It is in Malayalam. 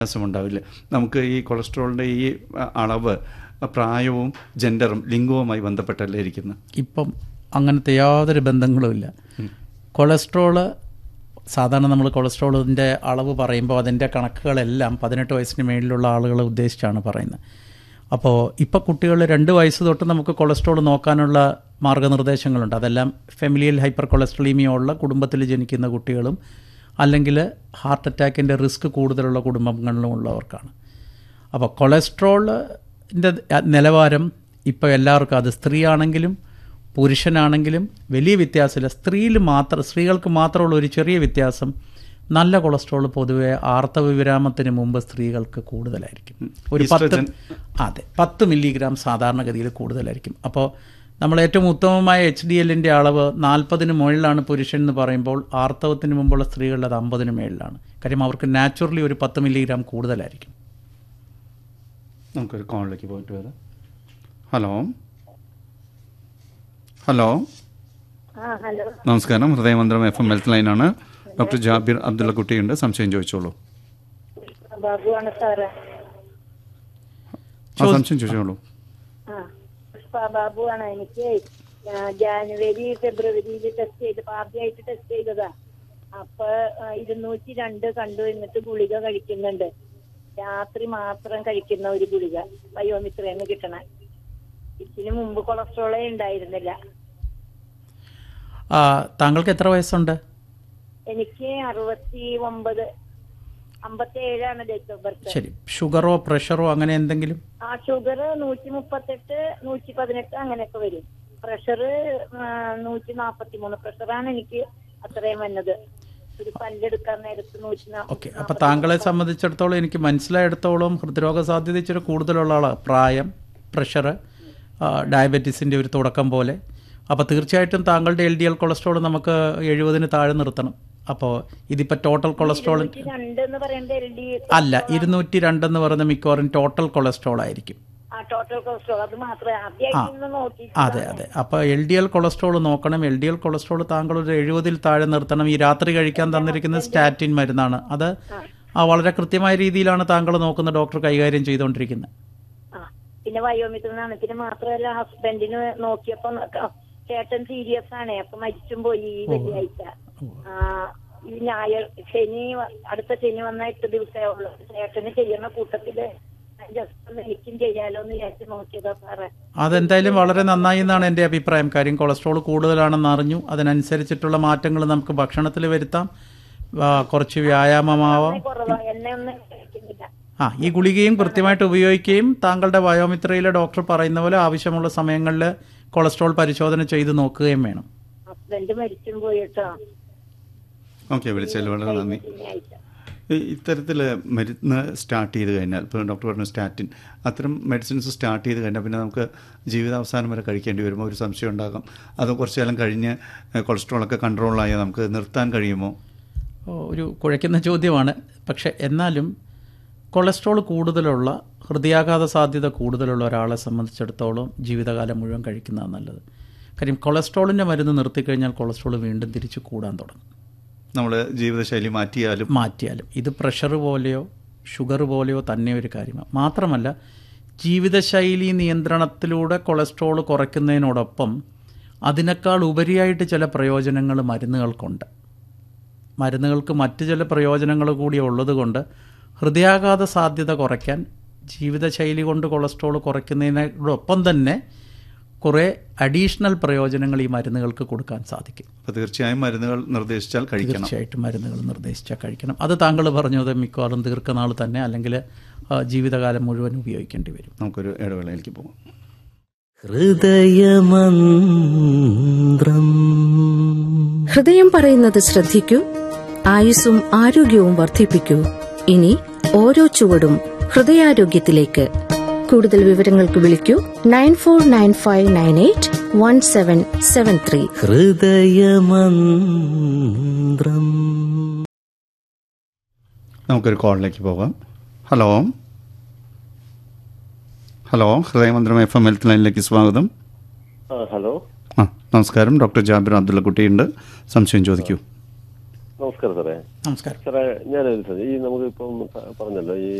വ്യത്യാസമുണ്ടാവില്ല നമുക്ക് ഈ കൊളസ്ട്രോളിൻ്റെ ഈ അ, അളവ് പ്രായവും ജെൻഡറും ലിംഗവുമായി ബന്ധപ്പെട്ടല്ലേ ഇരിക്കുന്നത് ഇപ്പം അങ്ങനത്തെ യാതൊരു ബന്ധങ്ങളുമില്ല കൊളസ്ട്രോള് സാധാരണ നമ്മൾ കൊളസ്ട്രോളിൻ്റെ അളവ് പറയുമ്പോൾ അതിൻ്റെ കണക്കുകളെല്ലാം പതിനെട്ട് വയസ്സിന് മേളിലുള്ള ആളുകളെ ഉദ്ദേശിച്ചാണ് പറയുന്നത് അപ്പോൾ ഇപ്പോൾ കുട്ടികൾ രണ്ട് വയസ്സ് തൊട്ട് നമുക്ക് കൊളസ്ട്രോൾ നോക്കാനുള്ള മാർഗ്ഗനിർദ്ദേശങ്ങളുണ്ട് അതെല്ലാം ഫെമിലിയൽ ഹൈപ്പർ കൊളസ്ട്രോളീമിയ ഉള്ള കുടുംബത്തിൽ ജനിക്കുന്ന കുട്ടികളും അല്ലെങ്കിൽ ഹാർട്ട് അറ്റാക്കിൻ്റെ റിസ്ക് കൂടുതലുള്ള കുടുംബങ്ങളിലും ഉള്ളവർക്കാണ് അപ്പോൾ കൊളസ്ട്രോളിൻ്റെ നിലവാരം ഇപ്പോൾ എല്ലാവർക്കും അത് സ്ത്രീയാണെങ്കിലും പുരുഷനാണെങ്കിലും വലിയ വ്യത്യാസമില്ല സ്ത്രീയിൽ മാത്രം സ്ത്രീകൾക്ക് മാത്രമുള്ള ഒരു ചെറിയ വ്യത്യാസം നല്ല കൊളസ്ട്രോൾ പൊതുവെ ആർത്തവ വിരാമത്തിന് മുമ്പ് സ്ത്രീകൾക്ക് കൂടുതലായിരിക്കും ഒരു പത്ത് ഈസ്ട്രജൻ. അതെ പത്ത് മില്ലിഗ്രാം സാധാരണഗതിയിൽ കൂടുതലായിരിക്കും അപ്പോൾ നമ്മൾ ഏറ്റവും ഉത്തമമായ എച്ച് ഡി എല്ലിൻ്റെ അളവ് നാൽപ്പതിന് മുകളിലാണ് പുരുഷൻ എന്ന് പറയുമ്പോൾ ആർത്തവത്തിന് മുമ്പുള്ള സ്ത്രീകളുടെ അത് അമ്പതിന് മുകളിലാണ് കാര്യം അവർക്ക് നാച്ചുറലി ഒരു പത്ത് മില്ലിഗ്രാം കൂടുതലായിരിക്കും നമുക്കൊരു കോളിലേക്ക് പോയിട്ട് വരാം ഹലോ ഹലോ ആ ഹലോ നമസ്കാരം ഹൃദയമന്ത്രം എഫ് എം ഹെൽത്ത് ലൈനാണ് ഡോക്ടർ ജാബിർ അബ്ദുള്ള കുട്ടിയുണ്ട് സംശയം ചോദിച്ചോളൂ ബാബുവാണ് സാറ് ആ സംശയം ചോദിച്ചോളൂ ആ പുഷ്പ ബാബുവാണ് എനിക്ക് ആ, ജാനുവരി ഫെബ്രുവരിയിൽ ടെസ്റ്റ് ചെയ്ത് ആദ്യമായിട്ട് ടെസ്റ്റ് ചെയ്തതാ അപ്പൊ ആ, ഇരുന്നൂറ്റി രണ്ട് കണ്ടു എന്നിട്ട് ഗുളിക കഴിക്കുന്നുണ്ട് രാത്രി മാത്രം കഴിക്കുന്ന ഒരു ഗുളിക ബയോമിത്രന്ന് കിട്ടണ ഇതിന് മുമ്പ് കൊളസ്ട്രോളേ ഉണ്ടായിരുന്നില്ല ആ, താങ്കൾക്ക് എത്ര വയസ്സുണ്ട് എനിക്ക് അറുപത്തി ഒമ്പത് അമ്പത്തി ഏഴാണ് ഡേറ്റ് ഓഫ് ബർത്ത് ശരി ഷുഗറോ പ്രഷറോ അങ്ങനെ എന്തെങ്കിലും ആ ഷുഗർ നൂറ്റി മുപ്പത്തെട്ട് നൂറ്റി പതിനെട്ട് അങ്ങനെയൊക്കെ വരും പ്രഷർ നൂറ്റി നാപ്പത്തി മൂന്ന് പ്രഷറാണ് എനിക്ക് അത്രയും വന്നത് ഒരു പല്ലെടുക്കാൻ നേരത്ത് നൂറ്റി ഓക്കെ അപ്പോൾ താങ്കളെ സംബന്ധിച്ചിടത്തോളം എനിക്ക് മനസ്സിലായിടത്തോളം ഹൃദ്രോഗ സാധ്യത ഇച്ചിരി കൂടുതലുള്ള ആളാണ് പ്രായം പ്രഷർ ഡയബറ്റീസിൻ്റെ ഒരു തുടക്കം പോലെ അപ്പോൾ തീർച്ചയായിട്ടും താങ്കളുടെ എൽ ഡി എൽ കൊളസ്ട്രോൾ നമുക്ക് എഴുപതിന് താഴെ നിർത്തണം അപ്പോൾ ഇതിപ്പോൾ ടോട്ടൽ കൊളസ്ട്രോൾ രണ്ട് എന്ന് പറയുന്നത് എൽ ഡി അല്ല ഇരുന്നൂറ്റി രണ്ടെന്ന് പറയുന്ന മിക്കവാറും ടോട്ടൽ കൊളസ്ട്രോൾ ആയിരിക്കും ആ ടോട്ടൽ കൊളസ്ട്രോൾ അത് മാത്രമേ ആദ്യമായിട്ട് ഇന്ന് നോക്കി അതെ അതെ അപ്പോൾ എൽ ഡി എൽ കൊളസ്ട്രോൾ നോക്കണം എൽ ഡി എൽ കൊളസ്ട്രോൾ താങ്കൾ ഒരു എഴുപതിൽ താഴെ നിർത്തണം ഈ രാത്രി കഴിക്കാൻ തന്നിരിക്കുന്ന സ്റ്റാറ്റിൻ മരുന്നാണ് അത് ആ വളരെ കൃത്യമായ രീതിയിലാണ് താങ്കൾ നോക്കുന്ന ഡോക്ടർ കൈകാര്യം ചെയ്തുകൊണ്ടിരിക്കുന്നത് ആ പിന്നെ വയോമിത്ര നാണത്തിന് മാത്രമല്ല ഹസ്ബൻഡിന് നോക്കിയപ്പോ ക- ചേട്ടൻ സീരിയസ് ആണ് അപ്പൊ മരിച്ചും പോയി ഈ വെള്ളിയാഴ്ച ആ ഈ ഞായർ ശനി വ- അടുത്ത ശനി വന്ന എട്ട് ദിവസമേ ഉള്ളൂ ചേട്ടന് ചെയ്യുന്ന കൂട്ടത്തില് ജസ്റ്റ് ഒന്ന് എനിക്കും ചെയ്യാലോ എന്ന് വിചാരിച്ച് നോക്കിയതാ സാറേ അതെന്തായാലും വളരെ നന്നായി എന്നാണ് എൻ്റെ അഭിപ്രായം കാര്യം കൊളസ്ട്രോൾ കൂടുതലാണെന്ന് അറിഞ്ഞു അതിനനുസരിച്ചിട്ടുള്ള മാറ്റങ്ങൾ നമുക്ക് ഭക്ഷണത്തിൽ വരുത്താം ആ, കുറച്ച് വ്യായാമമാവാം കുറവാ എന്നെ ഒന്നും കഴിക്കുന്നില്ല ആ ഈ ഗുളികയും കൃത്യമായിട്ട് ഉപയോഗിക്കുകയും താങ്കളുടെ ബയോമിത്രയിലെ ഡോക്ടർ പറയുന്ന പോലെ ആവശ്യമുള്ള സമയങ്ങളിൽ കൊളസ്ട്രോൾ പരിശോധന ചെയ്ത് നോക്കുകയും വേണം ഹസ്ബൻഡ് മരിച്ചും പോയിട്ടോ ഓക്കെ വിളിച്ചതിൽ വളരെ നന്ദി ശനിയാഴ്ച ഈ- ഇത്തരത്തിൽ മരുന്ന് സ്റ്റാർട്ട് ചെയ്ത് കഴിഞ്ഞാൽ ഇപ്പോൾ ഡോക്ടർ പറഞ്ഞു സ്റ്റാറ്റിൻ അത്തരം മെഡിസിൻസ് സ്റ്റാർട്ട് ചെയ്ത് കഴിഞ്ഞാൽ പിന്നെ നമുക്ക് ജീവിതാവസാനം വരെ കഴിക്കേണ്ടി വരുമ്പോൾ ഒരു സംശയം ഉണ്ടാകാം അത് കുറച്ച് കാലം കഴിഞ്ഞ് കൊളസ്ട്രോളൊക്കെ കൺട്രോളായാൽ നമുക്ക് നിർത്താൻ കഴിയുമോ ഓ, ഒരു കുഴയ്ക്കുന്ന ചോദ്യമാണ് പക്ഷെ എന്നാലും കൊളസ്ട്രോൾ കൂടുതലുള്ള ഹൃദയാഘാത സാധ്യത കൂടുതലുള്ള ഒരാളെ സംബന്ധിച്ചിടത്തോളം ജീവിതകാലം മുഴുവൻ കഴിക്കുന്നതാണ് നല്ലത് കാര്യം കൊളസ്ട്രോളിൻ്റെ മരുന്ന് നിർത്തിക്കഴിഞ്ഞാൽ കൊളസ്ട്രോൾ വീണ്ടും തിരിച്ച് കൂടാൻ തുടങ്ങും നമ്മൾ ജീവിതശൈലി മാറ്റിയാലും മാറ്റിയാലും ഇത് പ്രഷർ പോലെയോ ഷുഗർ പോലെയോ തന്നെ ഒരു കാര്യമാണ് മാത്രമല്ല ജീവിതശൈലി നിയന്ത്രണത്തിലൂടെ കൊളസ്ട്രോൾ കുറയ്ക്കുന്നതിനോടൊപ്പം അതിനേക്കാൾ ഉപരിയായിട്ട് ചില പ്രയോജനങ്ങൾ മരുന്നുകൾക്കുണ്ട് മരുന്നുകൾക്ക് മറ്റ് ചില പ്രയോജനങ്ങൾ കൂടി ഉള്ളതുകൊണ്ട് ഹൃദയാഘാത സാധ്യത കുറയ്ക്കാൻ ജീവിതശൈലി കൊണ്ട് കൊളസ്ട്രോൾ കുറയ്ക്കുന്നതിനോടൊപ്പം തന്നെ കുറേ അഡീഷണൽ പ്രയോജനങ്ങൾ ഈ മരുന്നുകൾക്ക് കൊടുക്കാൻ സാധിക്കും അപ്പോൾ തീർച്ചയായും മരുന്നുകൾ നിർദ്ദേശിച്ചാൽ കഴിക്കണം തീർച്ചയായിട്ടും മരുന്നുകൾ നിർദ്ദേശിച്ചാൽ കഴിക്കണം അത് താങ്കൾ പറഞ്ഞത് മിക്കവാറും ദീർഘനാൾ തന്നെ അല്ലെങ്കിൽ ആ, ജീവിതകാലം മുഴുവൻ ഉപയോഗിക്കേണ്ടി വരും നമുക്കൊരു ഇടവേളയിലേക്ക് പോകാം ഹൃദയമന്ത്രം ഹൃദയം പറയുന്നത് ശ്രദ്ധിക്കൂ ആയുസ്സും ആരോഗ്യവും വർദ്ധിപ്പിക്കൂ ഇനി ഓരോ ചുവടും ഹൃദയാരോഗ്യത്തിലേക്ക് കൂടുതൽ വിവരങ്ങൾക്ക് വിളിക്കൂ nine four nine five nine eight one seven seven three Hridayamantram നമുക്കൊരു കോളിലേക്ക് പോകാം hello hello Hridayamantram F M health ലൈനിലേക്ക് സ്വാഗതം ആ ഹലോ ആ നമസ്കാരം ഡോക്ടർ ജാബിർ അബ്ദുള്ള കുട്ടിയുണ്ട് സംശയം ചോദിക്കൂ ആ നമസ്കാരം സാറേ നമസ്കാരം സാറേ ഞാൻ ഈ നമുക്കിപ്പം പറഞ്ഞല്ലോ ഈ